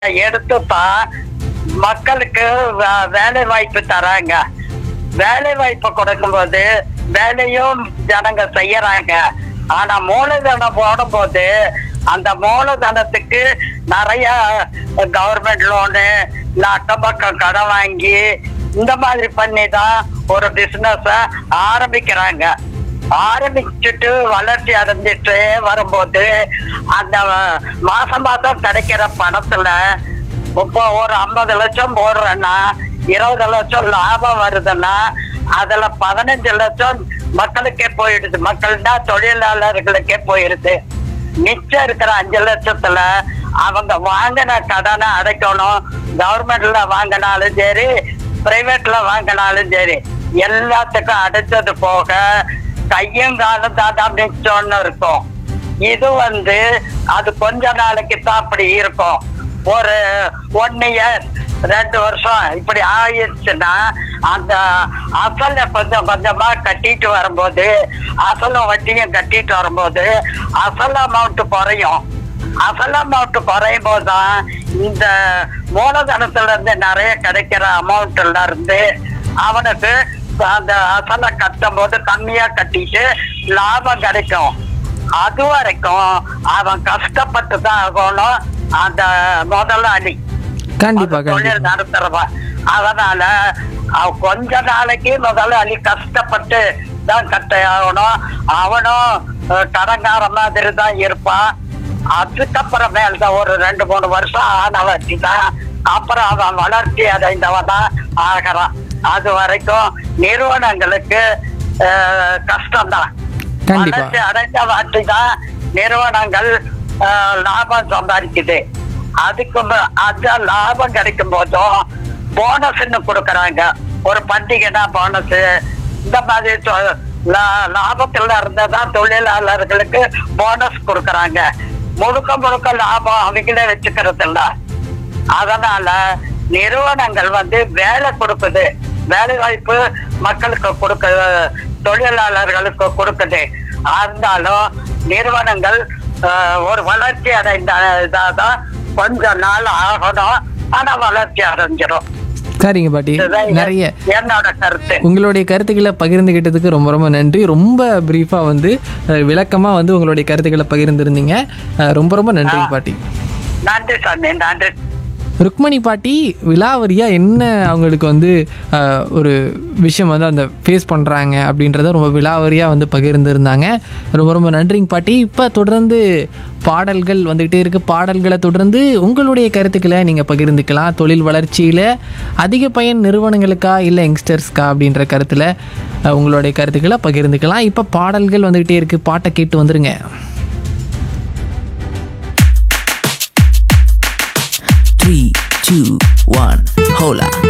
எடுத்து தான் மக்களுக்கு வே- வேலை வாய்ப்பு தராங்க வேலை வாய்ப்பு கொடுக்கும்போது வேலையும் ஜனங்க செய்யறாங்க ஆனா மூலதனம் போடும்போது அந்த மூலதனத்துக்கு நிறைய கவர்மெண்ட் லோனு இல்ல அக்கம் பக்கம் கடன் வாங்கி இந்த மாதிரி பண்ணி தான் ஒரு பிசினஸ ஆரம்பிக்கிறாங்க ஆரம்பிச்சுட்டு வளர்ச்சி அடைஞ்சிட்டு வரும்போது அந்த மாசம் மாசம் கிடைக்கிற பணத்துல இப்போ ஒரு ஐம்பது லட்சம் போடுறேன்னா இருபது லட்சம் லாபம் வருதுன்னா அதுல பதினஞ்சு லட்சம் மக்களுக்கே போயிடுது மக்கள்னா தொழிலாளர்களுக்கே போயிடுது மிச்சம் இருக்கிற அஞ்சு லட்சத்துல அவங்க வாங்கின கடனை அடைக்கணும் கவர்மெண்ட்ல வாங்கினாலும் சரி பிரைவேட்ல வாங்கினாலும் சரி எல்லாத்துக்கும் அடைச்சது போக கையும் காலம் தான் மிச்சம்னு இருக்கும் இது வந்து அது கொஞ்ச நாளைக்கு தான் அப்படி இருக்கும் ஒரு ஒன் இயர் ரெண்டு வருஷம் இப்படி ஆயிடுச்சுன்னா அந்த அசலை கொஞ்சம் கொஞ்சமா கட்டிட்டு வரும்போது அசலும் வட்டியும் கட்டிட்டு வரும்போது அசல் அமௌண்ட் குறையும் அசல் அமௌண்ட் குறையும் போதுதான் இந்த மூலதனத்துல இருந்து நிறைய கிடைக்கிற அமௌண்ட்ல இருந்து அவனுக்கு அந்த அசலை கட்டும் போது கம்மியா கட்டிட்டு லாபம் கிடைக்கும் அது வரைக்கும் அவன் கஷ்டப்பட்டு தான் ஆகணும் அந்த முதலாளி கண்டிப்பா அது தொழில் கண்டிப்பா நடத்துறவன் அதனால அவன் கொஞ்ச நாளைக்கு முதலாளி கஷ்டப்பட்டு தான் கட்ட ஆகணும் அவனும் அஹ், கடங்கார மாதிரி தான் இருப்பான் அதுக்கப்புறம் மேல் தான் ஒரு ரெண்டு மூணு வருஷம் ஆன வச்சு தான் அப்புறம் அவன் வளர்ச்சி அடைந்தவன் தான் ஆகிறான் அது வரைக்கும் நிறுவனங்களுக்கு அஹ், கஷ்டம்தான் கண்டிப்பா. வளர்ச்சி அடைந்த வாட்டி தான் நிறுவனங்கள் அஹ், லாபம் சம்பாதிக்குது அதுக்கு ம- அந்த லாபம் கிடைக்கும் போதும் போனஸ்ன்னு கொடுக்கறாங்க ஒரு பண்டிகைனா போனஸ் இந்த மாதிரி தொ- லா- லாபத்துல இருந்ததான் தொழிலாளர்களுக்கு போனஸ் கொடுக்கறாங்க முழுக்க முழுக்க லாபம் அவங்களே வச்சுக்கிறது இல்ல அதனால நிறுவனங்கள் வந்து வேலை கொடுக்குது வேலை வாய்ப்பு மக்களுக்கு கொடுக்க தொழிலாளர்களுக்கு கொடுக்குது இருந்தாலும் நிறுவனங்கள் ஆஹ், ஒரு வளர்ச்சி அடைந்த இதாதான் கொஞ்ச நாள் ஆகணும் ஆனா வளர்ச்சி அடைஞ்சிரும் சரிங்க பாட்டி இதுதான் என்- நிறைய என்னோட கருத்து உங்களுடைய கருத்துக்களை பகிர்ந்துகிட்டதுக்கு ரொம்ப ரொம்ப நன்றி ரொம்ப பிரீஃபாக வந்து அஹ், விளக்கமா வந்து உங்களுடைய கருத்துக்களை பகிர்ந்திருந்தீங்க அஹ், ரொம்ப ரொம்ப நன்றி பாட்டி நன்றி சாமி நன்றி ருக்மணி பாட்டி விலாவரியா என்ன அவங்களுக்கு வந்து அஹ், ஒரு விஷயம் வந்து அந்த ஃபேஸ் பண்ணுறாங்க அப்படின்றத ரொம்ப விலாவரியாக வந்து பகிர்ந்திருந்தாங்க ரொம்ப ரொம்ப நன்றிங்க பாட்டி இப்போ தொடர்ந்து பாடல்கள் வந்துக்கிட்டே இருக்குது பாடல்களை தொடர்ந்து உங்களுடைய கருத்துக்களை நீங்கள் பகிர்ந்துக்கலாம் தொழில் வளர்ச்சியில் அதிக பயன் நிறுவனங்களுக்கா இல்லை யங்ஸ்டர்ஸ்க்கா அப்படின்ற கருத்தில் அஹ், உங்களுடைய கருத்துக்களை பகிர்ந்துக்கலாம் இப்போ பாடல்கள் வந்துக்கிட்டே இருக்குது பாட்டை கேட்டு வந்துருங்க Three, two, one, hola.